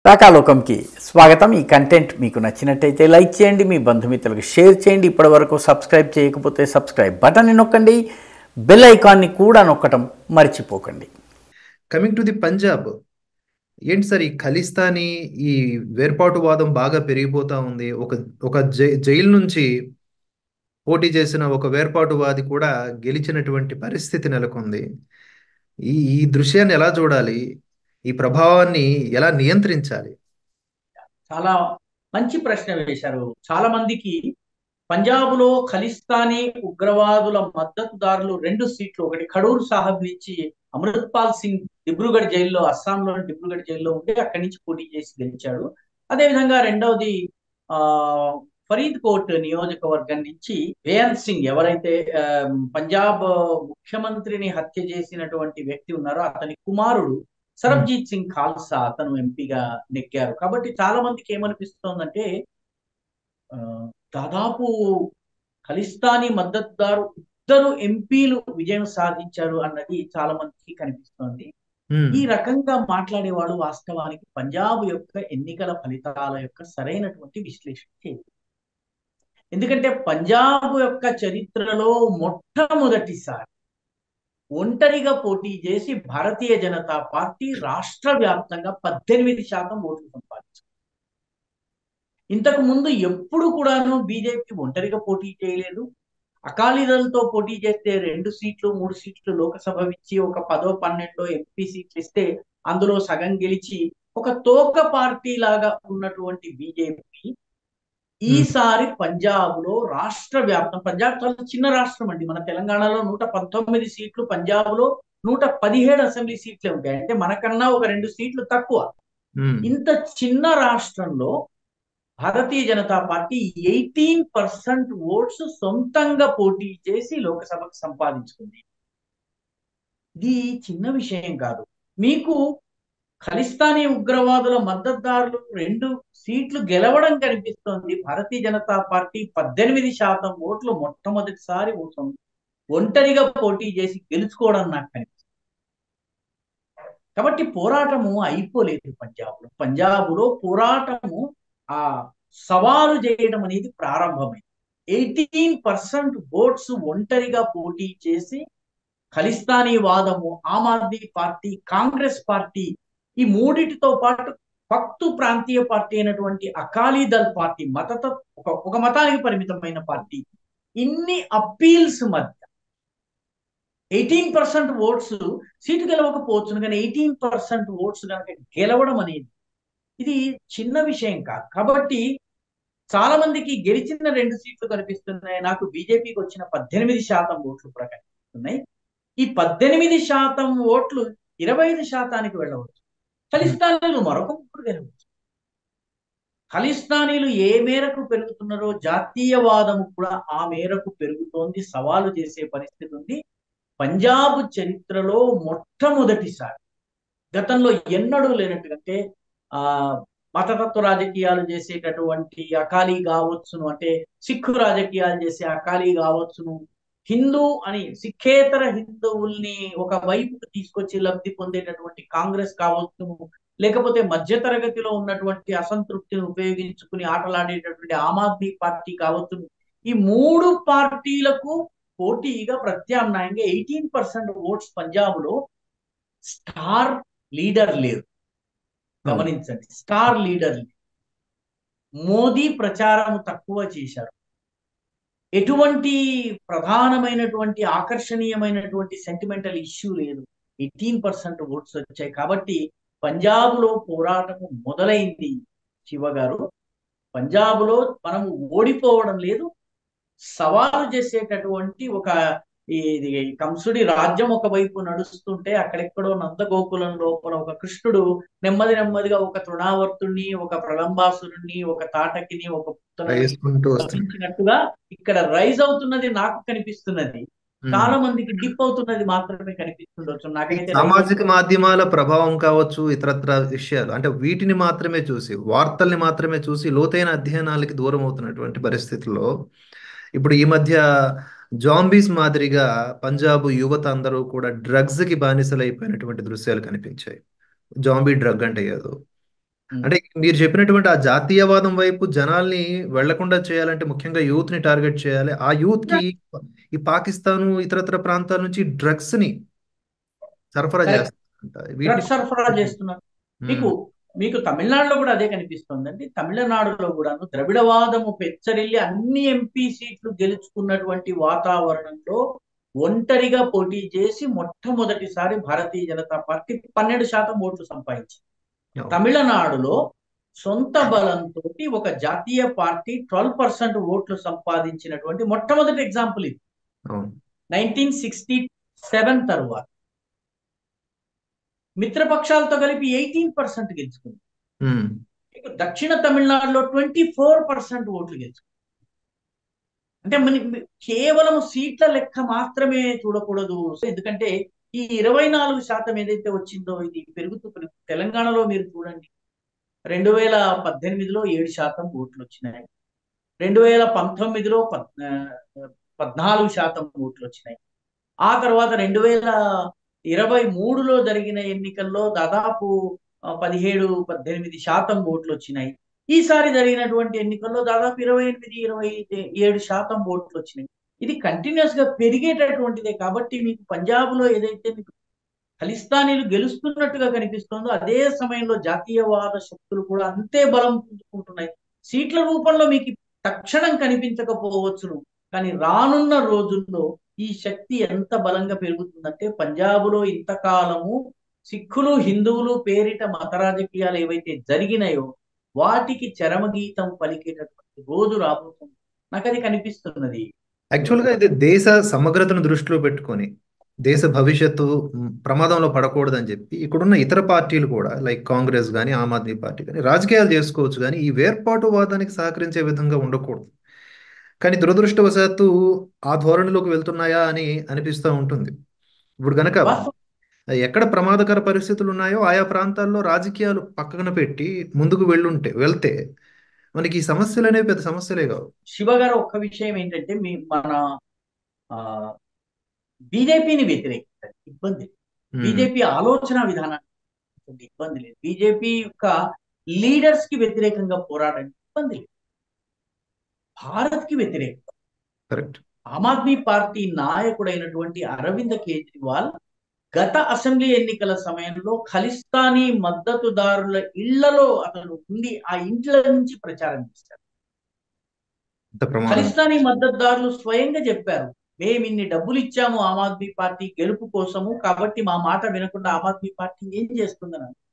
రాకాలోకంకి స్వాగతం ఈ కంటెంట్ మీకు నచ్చినట్టయితే లైక్ చేయండి మీ బంధుమిత్రులకు షేర్ చేయండి ఇప్పటివరకు సబ్స్క్రైబ్ చేయకపోతే సబ్స్క్రైబ్ బటన్ని నొక్కండి బెల్ ఐకాన్ని కూడా నొక్కటం మర్చిపోకండి కమింగ్ టు ది పంజాబ్ ఏంటి సార్ ఈ ఖలిస్తానీ ఈ వేర్పాటువాదం బాగా పెరిగిపోతా ఉంది ఒక ఒక జై జైలు నుంచి పోటీ చేసిన ఒక వేర్పాటువాది కూడా గెలిచినటువంటి పరిస్థితి నెలకొంది ఈ ఈ దృశ్యాన్ని ఎలా చూడాలి ఈ ప్రభావాన్ని ఎలా నియంత్రించాలి చాలా మంచి ప్రశ్న వేశారు చాలా మందికి పంజాబ్లో ఖలిస్తానీ ఉగ్రవాదుల మద్దతుదారులు రెండు సీట్లు ఒకటి ఖడూర్ సాహబ్ నుంచి అమృత్పాల్ సింగ్ దిబ్రూగఢ్ జైల్లో అస్సాంలోని దిబ్రూగఢ్ జైల్లో ఉండి అక్కడి నుంచి పోటీ చేసి గెలిచాడు అదేవిధంగా రెండవది ఆ ఫరీద్ కోట్ నియోజకవర్గం నుంచి వేయన్ సింగ్ ఎవరైతే పంజాబ్ ముఖ్యమంత్రిని హత్య చేసినటువంటి వ్యక్తి ఉన్నారో అతని కుమారుడు సరబ్జీత్ సింగ్ ఖాల్సా అతను ఎంపీగా నెగ్గారు కాబట్టి చాలా మందికి ఏమనిపిస్తోందంటే దాదాపు ఖలిస్తానీ మద్దతుదారు ఇద్దరు ఎంపీలు విజయం సాధించారు అన్నది చాలా మందికి కనిపిస్తోంది ఈ రకంగా మాట్లాడేవాడు వాస్తవానికి పంజాబ్ యొక్క ఎన్నికల ఫలితాల యొక్క సరైనటువంటి విశ్లేషణ చేయదు ఎందుకంటే పంజాబ్ యొక్క చరిత్రలో మొట్టమొదటిసారి ఒంటరిగా పోటీ చేసి భారతీయ జనతా పార్టీ రాష్ట్ర వ్యాప్తంగా పద్దెనిమిది శాతం ఓట్లు సంపాదించింది ఇంతకు ముందు ఎప్పుడు కూడాను బీజేపీ ఒంటరిగా పోటీ చేయలేదు అకాలీదళతో పోటీ చేస్తే రెండు సీట్లు మూడు సీట్లు లోకసభ ఇచ్చి ఒక పదో పన్నెండో ఎంపీ సీట్లు ఇస్తే అందులో సగం గెలిచి ఒక తోక పార్టీ లాగా ఉన్నటువంటి బీజేపీ ఈసారి పంజాబ్ లో రాష్ట్ర వ్యాప్తం పంజాబ్ చాలా చిన్న రాష్ట్రం అండి మన తెలంగాణలో నూట పంతొమ్మిది సీట్లు పంజాబ్ లో నూట పదిహేడు అసెంబ్లీ సీట్లే ఉంటాయి అంటే మనకన్నా ఒక రెండు సీట్లు తక్కువ ఇంత చిన్న రాష్ట్రంలో Bharatiya Janata party eighteen percent votes సొంతంగా పోటీ చేసి లోక్సభకు సంపాదించుకుంది ఇది చిన్న విషయం కాదు మీకు ఖలిస్తానీ ఉగ్రవాదుల మద్దతుదారులు రెండు సీట్లు గెలవడం కనిపిస్తోంది భారతీయ జనతా పార్టీ పద్దెనిమిది శాతం ఓట్లు మొట్టమొదటిసారి ఒంటరిగా పోటీ చేసి గెలుచుకోవడం నాకు కనిపిస్తుంది కాబట్టి పోరాటము అయిపోలేదు పంజాబ్లో పంజాబ్లో పోరాటము ఆ సవాలు చేయడం అనేది ప్రారంభమైంది ఎయిటీన్ పర్సెంట్ ఓట్స్ ఒంటరిగా పోటీ చేసి ఖలిస్తానీ వాదము ఆమ్ ఆద్మీ పార్టీ కాంగ్రెస్ పార్టీ ఈ మూడిటితో పాటు పక్తు ప్రాంతీయ పార్టీ అయినటువంటి అకాలీదల్ పార్టీ మతత ఒక ఒక మతానికి పరిమితమైన పార్టీ ఇన్ని అప్పీల్స్ మధ్య ఎయిటీన్ పర్సెంట్ ఓట్స్ సీటు గెలవకపోవచ్చు కానీ ఎయిటీన్ పర్సెంట్ ఓట్స్ కనుక గెలవడం అనేది ఇది చిన్న విషయం కాదు కాబట్టి చాలా మందికి గెలిచిన రెండు సీట్లు కనిపిస్తున్నాయి నాకు బీజేపీకి వచ్చిన పద్దెనిమిది శాతం ఓట్లు కూడా కనిపిస్తున్నాయి ఈ పద్దెనిమిది శాతం ఓట్లు ఇరవై ఐదు శాతానికి వెళ్ళవచ్చు ఖలిస్తానీలు మరొక ముగ్గురు గెలవచ్చు ఖలిస్తానీలు ఏ మేరకు పెరుగుతున్నారో జాతీయవాదము కూడా ఆ మేరకు పెరుగుతోంది సవాలు చేసే పరిస్థితి ఉంది పంజాబ్ చరిత్రలో మొట్టమొదటిసారి గతంలో ఎన్నడూ లేనట్టుగంటే ఆ మతతత్వ రాజకీయాలు చేసేటటువంటి అకాలీ కావచ్చును అంటే సిక్కు రాజకీయాలు చేసే అకాలీ కావచ్చును హిందూ అని సిఖేతర హిందువుల్ని ఒక వైపుకు తీసుకొచ్చి లబ్ధి పొందేటటువంటి కాంగ్రెస్ కావచ్చును లేకపోతే మధ్యతరగతిలో ఉన్నటువంటి అసంతృప్తిని ఉపయోగించుకుని ఆటలాడేటటువంటి ఆమ్ ఆద్మీ పార్టీ కావచ్చును ఈ మూడు పార్టీలకు పోటీగా ప్రత్యామ్నాయంగా ఎయిటీన్ పర్సెంట్ ఓట్స్ పంజాబ్ లో స్టార్ లీడర్ లేరు గమనించండి స్టార్ లీడర్ మోదీ ప్రచారం తక్కువ చేశారు ఎటువంటి ప్రధానమైనటువంటి ఆకర్షణీయమైనటువంటి సెంటిమెంటల్ ఇష్యూ లేదు ఎయిటీన్ పర్సెంట్ ఓట్స్ వచ్చాయి కాబట్టి పంజాబ్లో పోరాటం మొదలైంది శివ గారు పంజాబ్లో మనము ఓడిపోవడం లేదు సవాలు చేసేటటువంటి ఒక ఇది కంసుడి రాజ్యం ఒకవైపు నడుస్తుంటే అక్కడెక్కడో నందగోకులం లోపల ఒక కృష్ణుడు నెమ్మది నెమ్మదిగా ఒక తృణావర్తుడిని ఒక ప్రలంబాసురుణ్ణి ఒక తాటకిని ఒక పుత్తనట్టుగా ఇక్కడ రైజ్ అవుతున్నది నాకు కనిపిస్తున్నది చాలా మందికి డిప్ అవుతున్నది మాత్రమే కనిపిస్తుండొచ్చు నాకైతే సామాజిక మాధ్యమాల ప్రభావం కావచ్చు ఇతరత్ర విషయాలు అంటే వీటిని మాత్రమే చూసి వార్తల్ని మాత్రమే చూసి లోతైన అధ్యయనాలకి దూరం అవుతున్నటువంటి పరిస్థితుల్లో ఇప్పుడు ఈ మధ్య జాంబీస్ మాదిరిగా పంజాబ్ యువత అందరూ కూడా డ్రగ్స్ కి బానిసలైపోయినటువంటి దృశ్యాలు కనిపించాయి జాంబీ డ్రగ్ అంటే ఏదో అంటే మీరు చెప్పినటువంటి ఆ జాతీయవాదం వైపు జనాల్ని వెళ్లకుండా చేయాలంటే ముఖ్యంగా యూత్ ని టార్గెట్ చేయాలి ఆ యూత్ కి ఈ పాకిస్తాను ఇతరత్ర ప్రాంతాల నుంచి డ్రగ్స్ ని సరఫరా Correct. చేస్తారంట డ్రగ్ వీటిని సరఫరా చేస్తున్నారు మీకు మీకు తమిళనాడులో కూడా అదే కనిపిస్తుందండి తమిళనాడులో కూడాను ద్రవిడవాదము పెచ్చరిల్లి అన్ని ఎంపీ సీట్లు గెలుచుకున్నటువంటి వాతావరణంలో ఒంటరిగా పోటీ చేసి మొట్టమొదటిసారి భారతీయ జనతా పార్టీ పన్నెండు శాతం ఓట్లు సంపాదించింది అవును. తమిళనాడులో సొంత బలంతో ఒక జాతీయ పార్టీ ట్వెల్వ్ పర్సెంట్ ఓట్లు సంపాదించినటువంటి మొట్టమొదటి ఎగ్జాంపుల్ ఇది అవును నైన్టీన్ సిక్స్టీ సెవెన్ తరువాత మిత్రపక్షాలతో కలిపి ఎయిటీన్ పర్సెంట్ గెలుచుకుంది ఉమ్, మీకు దక్షిణ తమిళనాడులో ట్వంటీ ఫోర్ పర్సెంట్ ఓట్లు గెలుచుకుంది అంటే మన కేవలం సీట్ల లెక్క మాత్రమే చూడకూడదు ఎందుకంటే ఈ ఇరవై నాలుగు శాతం ఏదైతే వచ్చిందో ఇది పెరుగుతూ పెరుగుతూ తెలంగాణలో మీరు చూడండి రెండు వేల పద్దెనిమిదిలో ఏడు శాతం ఓట్లు వచ్చినాయి రెండు వేల పంతొమ్మిదిలో పద్ ఆ, పద్నాలుగు శాతం ఓట్లు వచ్చినాయి ఆ తర్వాత రెండు వేల ఇరవై మూడులో జరిగిన ఎన్నికల్లో దాదాపు ఆ, పదిహేడు పద్దెనిమిది శాతం ఓట్లు వచ్చినాయి ఈసారి జరిగినటువంటి ఎన్నికల్లో దాదాపు ఇరవై ఎనిమిది ఇరవై ఏడు శాతం ఓట్లు వచ్చినాయి ఇది కంటిన్యూస్ గా పెరిగేటటువంటిదే కాబట్టి మీకు పంజాబ్ లో ఏదైతే మీకు ఖలిస్తానీలు గెలుస్తున్నట్టుగా కనిపిస్తుందో అదే సమయంలో జాతీయవాద శక్తులు కూడా అంతే బలం పుంజుకుంటున్నాయి సీట్ల రూపంలో మీకు తక్షణం కనిపించకపోవచ్చును కానీ రానున్న రోజుల్లో ఈ శక్తి ఎంత బలంగా పెరుగుతుందంటే పంజాబులో ఇంతకాలము సిక్కులు హిందువులు పేరిట మత రాజకీయాలు ఏవైతే జరిగినాయో వాటికి చరమగీతం పలికేటటువంటి రోజు రాబోతుంది నాకు అది కనిపిస్తున్నది యాక్చువల్గా ఇది దేశ సమగ్రతను దృష్టిలో పెట్టుకొని దేశ భవిష్యత్తు మ్, ప్రమాదంలో పడకూడదని చెప్పి ఇక్కడున్న ఇతర పార్టీలు కూడా లైక్ కాంగ్రెస్ కానీ ఆమ్ ఆద్మీ పార్టీ కానీ రాజకీయాలు చేసుకోవచ్చు కానీ ఈ వేర్పాటువాదానికి సహకరించే విధంగా ఉండకూడదు కానీ దురదృష్టవశాత్తు ఆ ధోరణిలోకి వెళ్తున్నాయా అని అనిపిస్తూ ఉంటుంది ఇప్పుడు గనక వాస్తవం. ఎక్కడ ప్రమాదకర పరిస్థితులు ఉన్నాయో ఆయా ప్రాంతాల్లో రాజకీయాలు పక్కన పెట్టి ముందుకు వెళ్ళుంటే వెళ్తే మనకి ఈ సమస్యలు అనేవి పెద్ద సమస్యలే కావు శివ గారు ఒక్క విషయం ఏంటంటే మీ మన బీజేపీని వ్యతిరేకిస్తారు ఇబ్బంది మ్, బీజేపీ ఆలోచన విధానానికి ఇబ్బంది లేదు బీజేపీ యొక్క లీడర్స్ కి వ్యతిరేకంగా పోరాడండి ఇబ్బంది లేదు భారత్ కి వ్యతిరేకం కరెక్ట్ ఆమ్ ఆద్మీ పార్టీ నాయకుడైనటువంటి అరవింద్ కేజ్రీవాల్ గత అసెంబ్లీ ఎన్నికల సమయంలో ఖలిస్తానీ మద్దతుదారుల ఇళ్లలో అతను ఉండి ఆ ఇంట్ల నుంచి ప్రచారం చేశారు ఇంత ప్రమాదం ఖలిస్తానీ మద్దతుదారులు స్వయంగా చెప్పారు మేము ఇన్ని డబ్బులు ఇచ్చాము ఆమ్ ఆద్మీ పార్టీ గెలుపు కోసము కాబట్టి మా మాట వినకుండా ఆమ్ ఆద్మీ పార్టీ ఏం చేస్తుందని